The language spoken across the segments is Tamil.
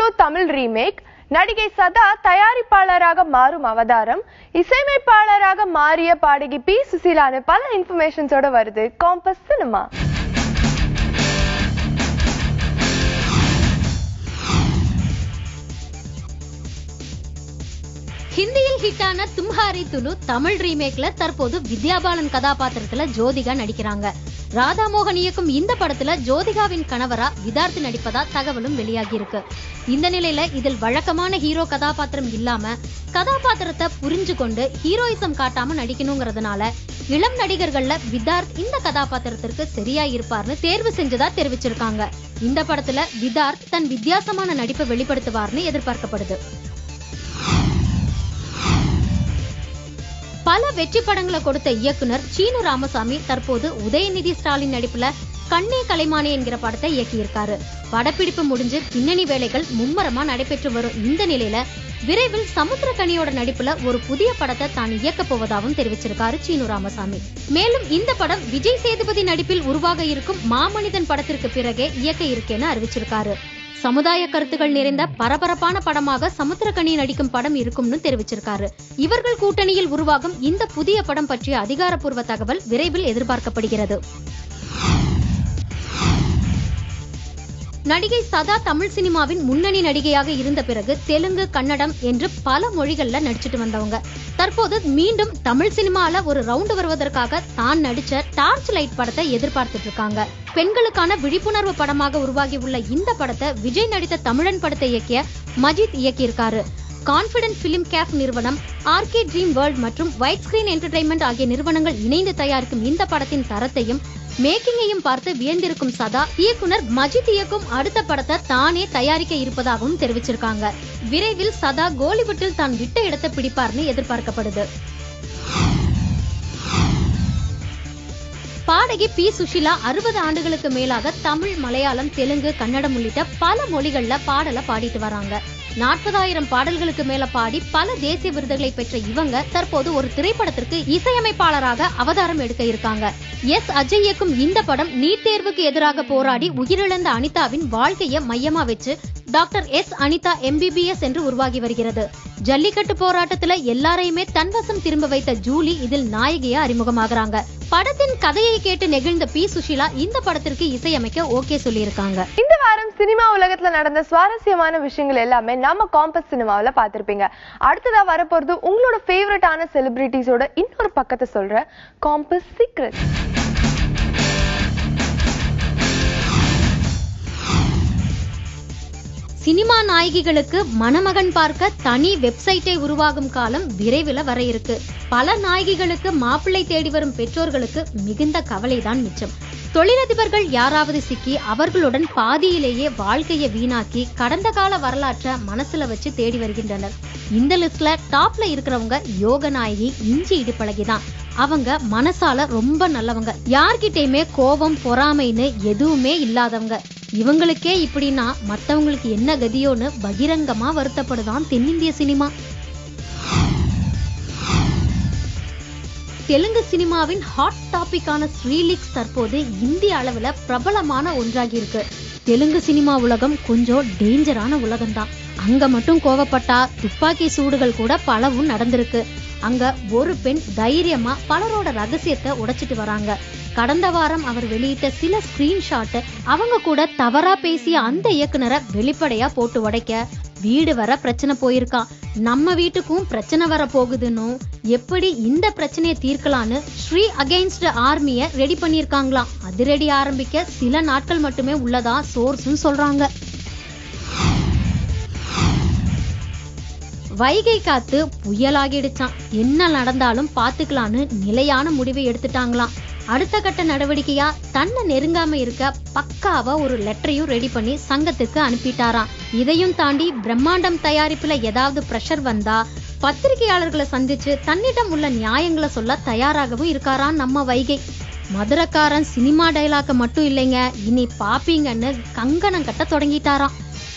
துளு தமிழ் ரீமேக் நடிகை சதா தயாரிப்பாளராக மாறும் அவதாரம் இசையமைப்பாளராக மாறிய பாடகி பி சுசீலான்னு பல இன்ஃபர்மேஷன்ஸோட வருது காம்பஸ் சினிமா ஹிந்தியில் ஹிட்டான தும்ஹாரி துலு தமிழ் ரீமேக்ல தற்போது வித்யாபாலன் கதாபாத்திரத்துல ஜோதிகா நடிக்கிறாங்க ராதாமோகன் இயக்கும் இந்த படத்துல ஜோதிகாவின் கணவரா விதார்த்து நடிப்பதா தகவலும் வெளியாகி இருக்கு இந்த நிலையில இதில் வழக்கமான ஹீரோ கதாபாத்திரம் இல்லாம கதாபாத்திரத்தை புரிஞ்சு கொண்டு ஹீரோயிசம் காட்டாம நடிக்கணுங்கிறதுனால இளம் நடிகர்கள்ல விதார்த் இந்த கதாபாத்திரத்திற்கு சரியா இருப்பார்னு தேர்வு செஞ்சதா தெரிவிச்சிருக்காங்க இந்த படத்துல விதார்த் தன் வித்தியாசமான நடிப்பை வெளிப்படுத்துவார்னு எதிர்பார்க்கப்படுது பல வெற்றி படங்களை கொடுத்த இயக்குனர் சீனு ராமசாமி தற்போது உதயநிதி ஸ்டாலின் நடிப்புல கண்ணே கலைமானே என்கிற படத்தை இயக்கியிருக்காரு படப்பிடிப்பு முடிஞ்சு பின்னணி வேலைகள் மும்மரமா நடைபெற்று வரும் இந்த நிலையில விரைவில் சமுத்திரக்கனியோட நடிப்புல ஒரு புதிய படத்தை தான் இயக்க போவதாகவும் தெரிவிச்சிருக்காரு சீனு ராமசாமி மேலும் இந்த படம் விஜய் சேதுபதி நடிப்பில் உருவாக இருக்கும் மாமனிதன் படத்திற்கு பிறகே இயக்க இருக்கேன்னு அறிவிச்சிருக்காரு சமுதாய கருத்துகள் நிறைந்த பரபரப்பான படமாக சமுத்திரக்கனி நடிக்கும் படம் இருக்கும்னு தெரிவிச்சிருக்காரு இவர்கள் கூட்டணியில் உருவாகும் இந்த புதிய படம் பற்றிய அதிகாரப்பூர்வ தகவல் விரைவில் எதிர்பார்க்கப்படுகிறது நடிகை சதா தமிழ் சினிமாவின் முன்னணி நடிகையாக இருந்த பிறகு தெலுங்கு கன்னடம் என்று பல மொழிகள்ல நடிச்சிட்டு வந்தவங்க தற்போது மீண்டும் தமிழ் சினிமால ஒரு ரவுண்டு வருவதற்காக தான் நடிச்ச டார்ச் லைட் படத்தை எதிர்பார்த்துட்டு இருக்காங்க பெண்களுக்கான விழிப்புணர்வு படமாக உருவாகி உள்ள இந்த படத்தை விஜய் நடித்த தமிழன் படத்தை இயக்கிய மஜித் இயக்கியிருக்காரு கான்பிடன்ட் பிலிம் கேப் நிறுவனம் ஆர்கே ட்ரீம் வேர்ல்ட் மற்றும் ஒயிட் ஸ்கிரீன் என்டர்டைன்மெண்ட் ஆகிய நிறுவனங்கள் இணைந்து தயாரிக்கும் இந்த படத்தின் தரத்தையும் மேக்கிங்கையும் பார்த்து வியந்திருக்கும் சதா இயக்குனர் மஜித் இயக்கும் அடுத்த படத்தை தானே தயாரிக்க இருப்பதாகவும் தெரிவிச்சிருக்காங்க விரைவில் சதா கோலிவுட்டில் தான் விட்ட இடத்தை பிடிப்பார்னு எதிர்பார்க்கப்படுது பாடகி பி சுஷிலா அறுபது ஆண்டுகளுக்கு மேலாக தமிழ் மலையாளம் தெலுங்கு கன்னடம் உள்ளிட்ட பல மொழிகள்ல பாடல பாடிட்டு வராங்க நாற்பதாயிரம் பாடல்களுக்கு மேல பாடி பல தேசிய விருதுகளை பெற்ற இவங்க தற்போது ஒரு திரைப்படத்திற்கு இசையமைப்பாளராக அவதாரம் எடுக்க இருக்காங்க எஸ் அஜய் இயக்கும் இந்த படம் நீட் தேர்வுக்கு எதிராக போராடி உயிரிழந்த அனிதாவின் வாழ்க்கையை மையமா வச்சு டாக்டர் எஸ் அனிதா எம்பிபிஎஸ் என்று உருவாகி வருகிறது ஜல்லிக்கட்டு போராட்டத்துல எல்லாரையுமே தன்வசம் திரும்ப வைத்த ஜூலி இதில் நாயகியா அறிமுகமாகறாங்க படத்தின் கதையை கேட்டு நெகிழ்ந்த பி சுஷிலா இந்த படத்திற்கு இசையமைக்க ஓகே சொல்லியிருக்காங்க இந்த வாரம் சினிமா உலகத்துல நடந்த சுவாரஸ்யமான விஷயங்கள் எல்லாமே நம்ம காம்பஸ் சினிமாவில் பார்த்திருப்பீங்க அடுத்ததா வரப்போறது உங்களோட ஃபேவரட்டான செலிபிரிட்டிஸோட இன்னொரு பக்கத்தை சொல்ற காம்பஸ் சீக்ரெட் சினிமா நாயகிகளுக்கு மணமகன் பார்க்க தனி வெப்சைட்டை உருவாகும் காலம் விரைவில் வர இருக்கு பல நாயகிகளுக்கு மாப்பிள்ளை தேடி வரும் பெற்றோர்களுக்கு மிகுந்த கவலைதான் மிச்சம் தொழிலதிபர்கள் யாராவது சிக்கி அவர்களுடன் பாதியிலேயே வாழ்க்கையை வீணாக்கி கடந்த கால வரலாற்றை மனசுல வச்சு தேடி வருகின்றனர் இந்த லிஸ்ட்ல டாப்ல இருக்கிறவங்க யோக நாயகி இஞ்சி இடுப்பழகி தான் அவங்க மனசால ரொம்ப நல்லவங்க யார்கிட்டயுமே கோபம் பொறாமைன்னு எதுவுமே இல்லாதவங்க இவங்களுக்கே இப்படின்னா மத்தவங்களுக்கு என்ன கதியோன்னு பகிரங்கமா வருத்தப்படுதான் தென்னிந்திய சினிமா தெலுங்கு சினிமாவின் ஹாட் டாபிக்கான ஸ்ரீலிக்ஸ் தற்போது இந்திய அளவுல பிரபலமான ஒன்றாகி இருக்கு தெலுங்கு சினிமா உலகம் கொஞ்சம் டேஞ்சரான உலகம்தான் அங்க மட்டும் கோவப்பட்டா துப்பாக்கி சூடுகள் கூட பலவும் நடந்திருக்கு அங்க ஒரு பெண் தைரியமா பலரோட ரகசியத்தை உடைச்சிட்டு வராங்க கடந்த வாரம் அவர் வெளியிட்ட சில ஸ்கிரீன்ஷாட் அவங்க கூட தவறா பேசிய அந்த இயக்குனரை வெளிப்படையா போட்டு உடைக்க வீடு வர பிரச்சனை போயிருக்கான் நம்ம வீட்டுக்கும் பிரச்சனை வர போகுதுன்னு எப்படி இந்த பிரச்சனையை தீர்க்கலான்னு ஸ்ரீ அகைன்ஸ்ட் ஆர்மிய ரெடி பண்ணியிருக்காங்களாம் அதிரடி ஆரம்பிக்க சில நாட்கள் மட்டுமே உள்ளதா சோர்ஸ்னு சொல்றாங்க வைகை காத்து புயலாகிடுச்சான் என்ன நடந்தாலும் பாத்துக்கலான்னு நிலையான முடிவை எடுத்துட்டாங்களாம் அடுத்த கட்ட நடவடிக்கையா தன்னை நெருங்காம இருக்க பக்காவா ஒரு லெட்டரையும் ரெடி பண்ணி சங்கத்துக்கு அனுப்பிட்டாராம் இதையும் தாண்டி பிரம்மாண்டம் தயாரிப்புல ஏதாவது பிரஷர் வந்தா பத்திரிகையாளர்களை சந்திச்சு தன்னிடம் உள்ள நியாயங்களை சொல்ல தயாராகவும் இருக்காராம் நம்ம வைகை மதுரக்காரன் சினிமா டைலாக்க மட்டும் இல்லைங்க இனி பாப்பீங்கன்னு கங்கணம் கட்ட தொடங்கிட்டாராம்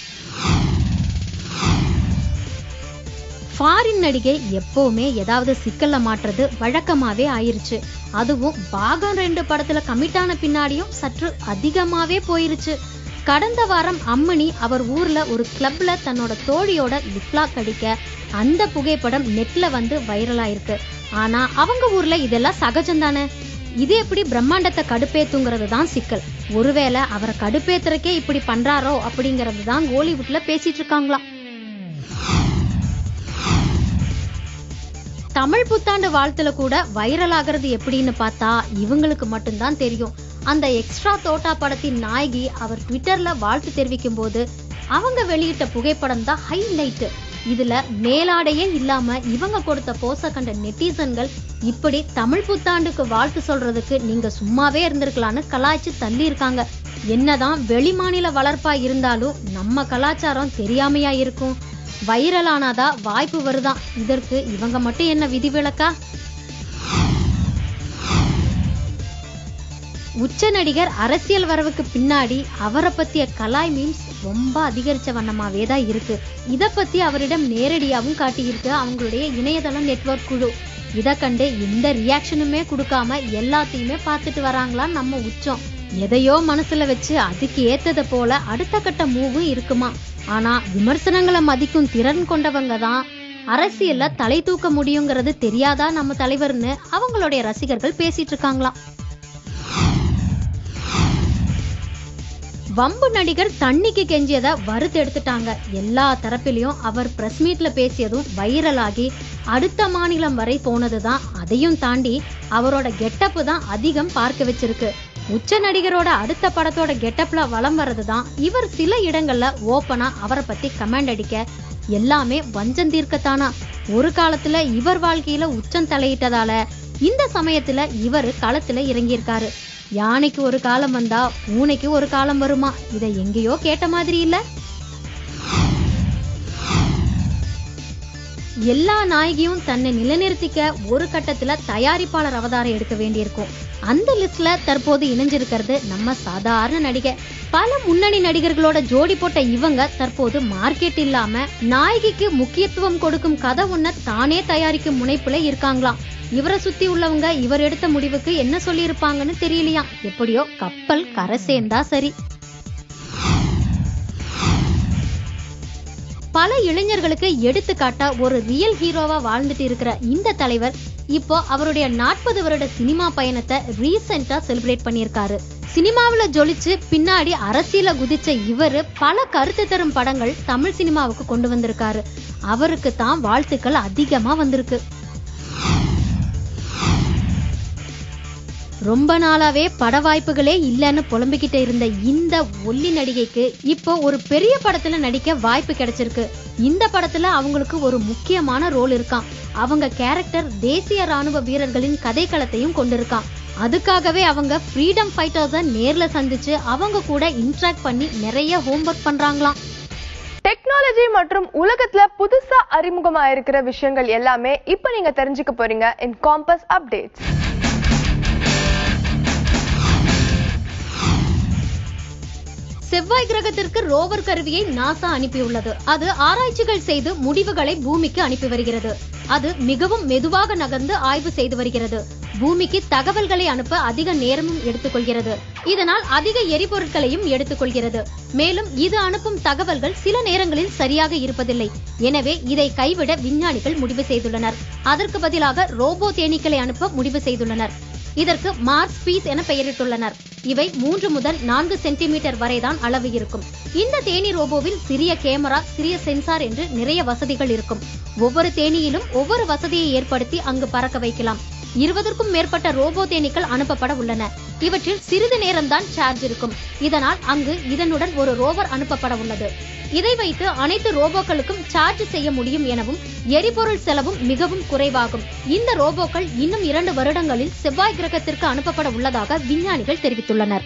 ஃபாரின் நடிகை எப்பவுமே ஏதாவது சிக்கல்ல மாட்டுறது வழக்கமாவே ஆயிருச்சு அதுவும் பாகம் ரெண்டு படத்துல கமிட்டான பின்னாடியும் சற்று அதிகமாவே போயிருச்சு கடந்த வாரம் அம்மணி அவர் ஊர்ல ஒரு கிளப்ல தன்னோட தோழியோட லிப்லாக் அடிக்க அந்த புகைப்படம் நெட்ல வந்து வைரலா இருக்கு ஆனா அவங்க ஊர்ல இதெல்லாம் சகஜம் தானே இது எப்படி பிரம்மாண்டத்தை கடுப்பேத்துங்கிறது தான் சிக்கல் ஒருவேளை அவரை கடுப்பேத்துறக்கே இப்படி பண்றாரோ அப்படிங்கிறது தான் கோலிவுட்ல பேசிட்டு இருக்காங்களாம் தமிழ் புத்தாண்டு வாழ்த்துல கூட வைரல் ஆகிறது எப்படின்னு பார்த்தா இவங்களுக்கு மட்டும்தான் தெரியும் அந்த எக்ஸ்ட்ரா தோட்டா படத்தின் நாயகி அவர் ட்விட்டர்ல வாழ்த்து தெரிவிக்கும் போது அவங்க வெளியிட்ட புகைப்படம் தான் ஹைலைட் இதுல மேலாடையே இல்லாம இவங்க கொடுத்த போஸ கண்ட நெட்டிசன்கள் இப்படி தமிழ் புத்தாண்டுக்கு வாழ்த்து சொல்றதுக்கு நீங்க சும்மாவே இருந்திருக்கலாம்னு கலாய்ச்சி தள்ளி இருக்காங்க என்னதான் வெளிமாநில வளர்ப்பா இருந்தாலும் நம்ம கலாச்சாரம் தெரியாமையா இருக்கும் வைரல் ஆனாதா வாய்ப்பு வருதாம் இதற்கு இவங்க மட்டும் என்ன விதிவிலக்கா உச்ச நடிகர் அரசியல் வரவுக்கு பின்னாடி அவரை பத்திய கலாய் மீம்ஸ் ரொம்ப அதிகரிச்ச வண்ணமாவே தான் இருக்கு இத பத்தி அவரிடம் நேரடியாவும் காட்டியிருக்கு அவங்களுடைய இணையதள நெட்வொர்க் குழு இத கண்டு எந்த ரியாக்ஷனுமே கொடுக்காம எல்லாத்தையுமே பார்த்துட்டு வராங்களா நம்ம உச்சம் எதையோ மனசுல வச்சு அதுக்கு ஏத்தத போல அடுத்த கட்ட மூவும் இருக்குமா ஆனா விமர்சனங்களை மதிக்கும் திறன் கொண்டவங்க தான் அரசியல்ல தலை தூக்க முடியுங்கிறது தெரியாதா நம்ம தலைவர்னு அவங்களுடைய ரசிகர்கள் பேசிட்டு இருக்காங்களாம் வம்பு நடிகர் தண்ணிக்கு கெஞ்சியத வறுத்து எடுத்துட்டாங்க எல்லா தரப்பிலையும் அவர் பிரஸ் மீட்ல பேசியதும் வைரலாகி அடுத்த மாநிலம் வரை போனதுதான் அதையும் தாண்டி அவரோட கெட்டப் தான் அதிகம் பார்க்க வச்சிருக்கு உச்ச நடிகரோட அடுத்த படத்தோட கெட்டப்ல வலம் வர்றதுதான் இவர் சில இடங்கள்ல ஓப்பனா அவரை பத்தி கமெண்ட் அடிக்க எல்லாமே வஞ்சம் தீர்க்கத்தானா ஒரு காலத்துல இவர் வாழ்க்கையில உச்சம் தலையிட்டதால இந்த சமயத்துல இவர் களத்துல இறங்கியிருக்காரு யானைக்கு ஒரு காலம் வந்தா பூனைக்கு ஒரு காலம் வருமா இத எங்கேயோ கேட்ட மாதிரி இல்ல எல்லா நாயகியும் தன்னை நிலைநிறுத்திக்க ஒரு கட்டத்துல தயாரிப்பாளர் அவதாரம் எடுக்க வேண்டியிருக்கும் அந்த லிஸ்ட்ல தற்போது இணைஞ்சிருக்கிறது நம்ம சாதாரண நடிகை பல முன்னணி நடிகர்களோட ஜோடி போட்ட இவங்க தற்போது மார்க்கெட் இல்லாம நாயகிக்கு முக்கியத்துவம் கொடுக்கும் கதை ஒன்ன தானே தயாரிக்கும் முனைப்புல இருக்காங்களாம் இவரை சுத்தி உள்ளவங்க இவர் எடுத்த முடிவுக்கு என்ன சொல்லியிருப்பாங்கன்னு தெரியலையாம் எப்படியோ கப்பல் கரை சேர்ந்தா சரி பல இளைஞர்களுக்கு எடுத்துக்காட்டா ஒரு ரியல் ஹீரோவா வாழ்ந்துட்டு இருக்கிற இந்த தலைவர் இப்போ அவருடைய நாற்பது வருட சினிமா பயணத்தை ரீசெண்டா செலிப்ரேட் பண்ணியிருக்காரு சினிமாவுல ஜொலிச்சு பின்னாடி அரசியல குதிச்ச இவரு பல கருத்து தரும் படங்கள் தமிழ் சினிமாவுக்கு கொண்டு வந்திருக்காரு அவருக்கு தான் வாழ்த்துக்கள் அதிகமா வந்திருக்கு ரொம்ப நாளாவே பட வாய்ப்புகளே இல்லைன்னு புலம்பிக்கிட்டு இருந்த இந்த ஒல்லி நடிகைக்கு இப்போ ஒரு பெரிய படத்துல நடிக்க வாய்ப்பு கிடைச்சிருக்கு இந்த படத்துல அவங்களுக்கு ஒரு முக்கியமான ரோல் இருக்காம் அவங்க கேரக்டர் தேசிய ராணுவ வீரர்களின் கதைக்களத்தையும் கொண்டிருக்காம் அதுக்காகவே அவங்க ஃப்ரீடம் ஃபைட்டர்ஸ நேர்ல சந்திச்சு அவங்க கூட இன்ட்ராக்ட் பண்ணி நிறைய ஹோம்ஒர்க் பண்றாங்களாம் டெக்னாலஜி மற்றும் உலகத்துல புதுசா அறிமுகமா இருக்கிற விஷயங்கள் எல்லாமே இப்ப நீங்க தெரிஞ்சுக்க போறீங்க இன் காம்பஸ் அப்டேட்ஸ் செவ்வாய் கிரகத்திற்கு ரோவர் கருவியை நாசா அனுப்பியுள்ளது அது ஆராய்ச்சிகள் செய்து முடிவுகளை பூமிக்கு அனுப்பி வருகிறது அது மிகவும் மெதுவாக நகர்ந்து ஆய்வு செய்து வருகிறது பூமிக்கு தகவல்களை அனுப்ப அதிக நேரமும் எடுத்துக்கொள்கிறது இதனால் அதிக எரிபொருட்களையும் எடுத்துக்கொள்கிறது மேலும் இது அனுப்பும் தகவல்கள் சில நேரங்களில் சரியாக இருப்பதில்லை எனவே இதை கைவிட விஞ்ஞானிகள் முடிவு செய்துள்ளனர் அதற்கு பதிலாக ரோபோ தேனீக்களை அனுப்ப முடிவு செய்துள்ளனர் இதற்கு மார்ஸ் பீஸ் என பெயரிட்டுள்ளனர் இவை மூன்று முதல் நான்கு சென்டிமீட்டர் வரைதான் அளவு இருக்கும் இந்த தேனி ரோபோவில் சிறிய கேமரா சிறிய சென்சார் என்று நிறைய வசதிகள் இருக்கும் ஒவ்வொரு தேனியிலும் ஒவ்வொரு வசதியை ஏற்படுத்தி அங்கு பறக்க வைக்கலாம் இருபதற்கும் மேற்பட்ட ரோபோ தேனீக்கள் அனுப்பப்பட உள்ளன இவற்றில் சிறிது நேரம்தான் சார்ஜ் இருக்கும் இதனால் அங்கு இதனுடன் ஒரு ரோவர் அனுப்பப்பட உள்ளது இதை வைத்து அனைத்து ரோபோக்களுக்கும் சார்ஜ் செய்ய முடியும் எனவும் எரிபொருள் செலவும் மிகவும் குறைவாகும் இந்த ரோபோக்கள் இன்னும் இரண்டு வருடங்களில் செவ்வாய் கிரகத்திற்கு அனுப்பப்பட உள்ளதாக விஞ்ஞானிகள் தெரிவித்துள்ளனர்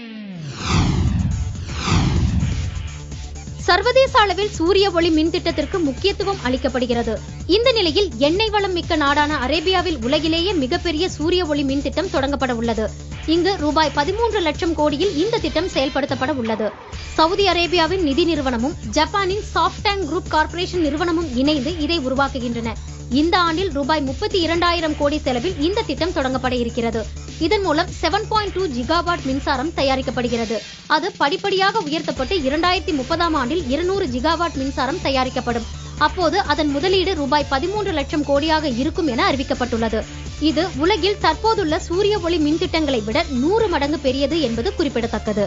சர்வதேச அளவில் சூரிய ஒளி மின் திட்டத்திற்கு முக்கியத்துவம் அளிக்கப்படுகிறது இந்த நிலையில் எண்ணெய் வளம் மிக்க நாடான அரேபியாவில் உலகிலேயே மிகப்பெரிய சூரிய ஒளி மின் திட்டம் தொடங்கப்பட உள்ளது இங்கு ரூபாய் பதிமூன்று லட்சம் கோடியில் இந்த திட்டம் செயல்படுத்தப்பட உள்ளது சவுதி அரேபியாவின் நிதி நிறுவனமும் ஜப்பானின் சாஃப்டாங் குரூப் கார்ப்பரேஷன் நிறுவனமும் இணைந்து இதை உருவாக்குகின்றன இந்த ஆண்டில் ரூபாய் முப்பத்தி இரண்டாயிரம் கோடி செலவில் இந்த திட்டம் தொடங்கப்பட இருக்கிறது இதன் மூலம் செவன் பாயிண்ட் டூ ஜிகாவாட் மின்சாரம் தயாரிக்கப்படுகிறது அது படிப்படியாக உயர்த்தப்பட்டு இரண்டாயிரத்தி முப்பதாம் ஆண்டில் இருநூறு ஜிகாவாட் மின்சாரம் தயாரிக்கப்படும் அப்போது அதன் முதலீடு ரூபாய் பதிமூன்று லட்சம் கோடியாக இருக்கும் என அறிவிக்கப்பட்டுள்ளது இது உலகில் தற்போதுள்ள சூரிய ஒளி மின் திட்டங்களை விட நூறு மடங்கு பெரியது என்பது குறிப்பிடத்தக்கது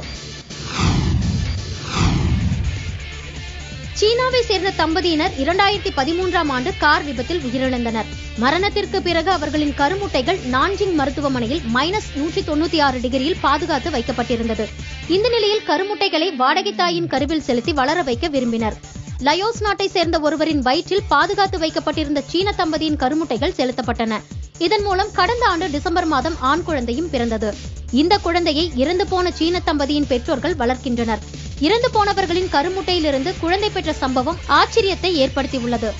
சீனாவை சேர்ந்த தம்பதியினர் இரண்டாயிரத்தி பதிமூன்றாம் ஆண்டு கார் விபத்தில் உயிரிழந்தனர் மரணத்திற்கு பிறகு அவர்களின் கருமுட்டைகள் நான்ஜிங் மருத்துவமனையில் மைனஸ் நூற்றி தொண்ணூத்தி ஆறு டிகிரியில் பாதுகாத்து வைக்கப்பட்டிருந்தது இந்த நிலையில் கருமுட்டைகளை வாடகை தாயின் கருவில் செலுத்தி வளர வைக்க விரும்பினர் லயோஸ் நாட்டை சேர்ந்த ஒருவரின் வயிற்றில் பாதுகாத்து வைக்கப்பட்டிருந்த சீன தம்பதியின் கருமுட்டைகள் செலுத்தப்பட்டன இதன் மூலம் கடந்த ஆண்டு டிசம்பர் மாதம் ஆண் குழந்தையும் பிறந்தது இந்த குழந்தையை இறந்து போன சீன தம்பதியின் பெற்றோர்கள் வளர்க்கின்றனர் இறந்து போனவர்களின் கருமுட்டையிலிருந்து குழந்தை பெற்ற சம்பவம் ஆச்சரியத்தை ஏற்படுத்தியுள்ளது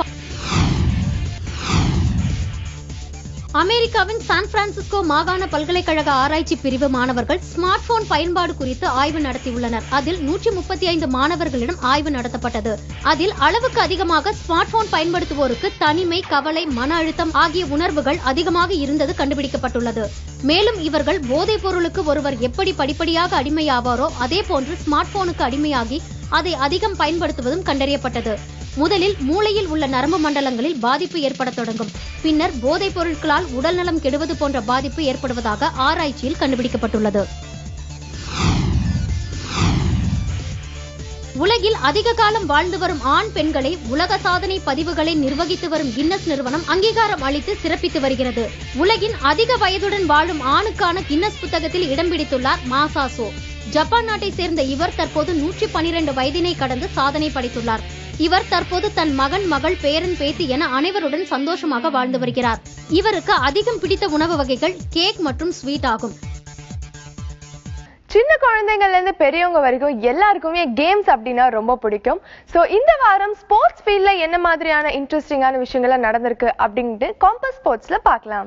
அமெரிக்காவின் சான் பிரான்சிஸ்கோ மாகாண பல்கலைக்கழக ஆராய்ச்சி பிரிவு மாணவர்கள் ஸ்மார்ட் போன் பயன்பாடு குறித்து ஆய்வு நடத்தியுள்ளனர் அதில் நூற்றி முப்பத்தி ஐந்து மாணவர்களிடம் ஆய்வு நடத்தப்பட்டது அதில் அளவுக்கு அதிகமாக ஸ்மார்ட் போன் பயன்படுத்துவோருக்கு தனிமை கவலை மன அழுத்தம் ஆகிய உணர்வுகள் அதிகமாக இருந்தது கண்டுபிடிக்கப்பட்டுள்ளது மேலும் இவர்கள் போதைப் பொருளுக்கு ஒருவர் எப்படி படிப்படியாக அடிமையாவாரோ அதே போன்று ஸ்மார்ட் போனுக்கு அடிமையாகி அதை அதிகம் பயன்படுத்துவதும் கண்டறியப்பட்டது முதலில் மூளையில் உள்ள நரம்பு மண்டலங்களில் பாதிப்பு ஏற்படத் தொடங்கும் பின்னர் போதைப் பொருட்களால் உடல்நலம் கெடுவது போன்ற பாதிப்பு ஏற்படுவதாக ஆராய்ச்சியில் கண்டுபிடிக்கப்பட்டுள்ளது உலகில் அதிக காலம் வாழ்ந்து வரும் ஆண் பெண்களை உலக சாதனை பதிவுகளை நிர்வகித்து வரும் கின்னஸ் நிறுவனம் அங்கீகாரம் அளித்து சிறப்பித்து வருகிறது உலகின் அதிக வயதுடன் வாழும் ஆணுக்கான கின்னஸ் புத்தகத்தில் இடம் பிடித்துள்ளார் மாசாசோ ஜப்பான் நாட்டை சேர்ந்த இவர் தற்போது நூற்றி பனிரெண்டு வயதினை கடந்து சாதனை படைத்துள்ளார் இவர் தற்போது தன் மகன் மகள் பேரன் பேத்தி என அனைவருடன் சந்தோஷமாக வாழ்ந்து வருகிறார் இவருக்கு அதிகம் பிடித்த உணவு வகைகள் கேக் மற்றும் ஸ்வீட் ஆகும் சின்ன குழந்தைங்கள்ல இருந்து பெரியவங்க வரைக்கும் எல்லாருக்குமே கேம்ஸ் அப்படின்னா ரொம்ப பிடிக்கும் சோ இந்த வாரம் ஸ்போர்ட்ஸ் ஃபீல்ட்ல என்ன மாதிரியான இன்ட்ரெஸ்டிங்கான விஷயங்கள்லாம் நடந்திருக்கு அப்படின்ட்டு காம்பஸ் ஸ்போர்ட்ஸ்ல பார்க்கலாம்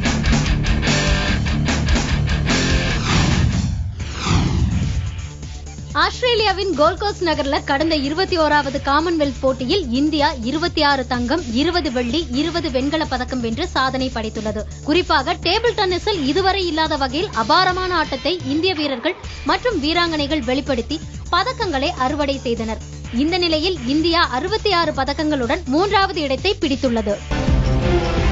ஆஸ்திரேலியாவின் கோல்கோஸ்ட் நகர்ல கடந்த இருபத்தி ஓராவது காமன்வெல்த் போட்டியில் இந்தியா இருபத்தி ஆறு தங்கம் இருபது வெள்ளி இருபது வெண்கல பதக்கம் வென்று சாதனை படைத்துள்ளது குறிப்பாக டேபிள் டென்னிஸில் இதுவரை இல்லாத வகையில் அபாரமான ஆட்டத்தை இந்திய வீரர்கள் மற்றும் வீராங்கனைகள் வெளிப்படுத்தி பதக்கங்களை அறுவடை செய்தனர் இந்த நிலையில் இந்தியா அறுபத்தி ஆறு பதக்கங்களுடன் மூன்றாவது இடத்தை பிடித்துள்ளது